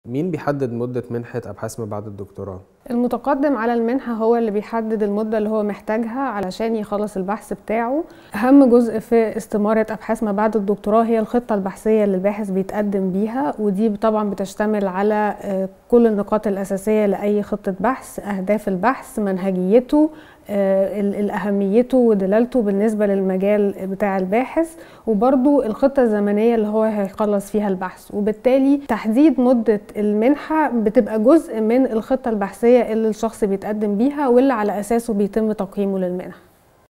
مين بيحدد مدة منحة أبحاث ما بعد الدكتوراه؟ المتقدم على المنحة هو اللي بيحدد المدة اللي هو محتاجها علشان يخلص البحث بتاعه أهم جزء في استمارة أبحاث ما بعد الدكتوراه هي الخطة البحثية اللي الباحث بيتقدم بيها ودي طبعا بتشتمل على كل النقاط الأساسية لأي خطة بحث أهداف البحث منهجيته الأهميته ودلالته بالنسبة للمجال بتاع الباحث وبرضو الخطة الزمنية اللي هو هيخلص فيها البحث وبالتالي تحديد مدة المنحة بتبقى جزء من الخطة البحثية اللي الشخص بيتقدم بيها واللي على أساسه بيتم تقييمه للمنحة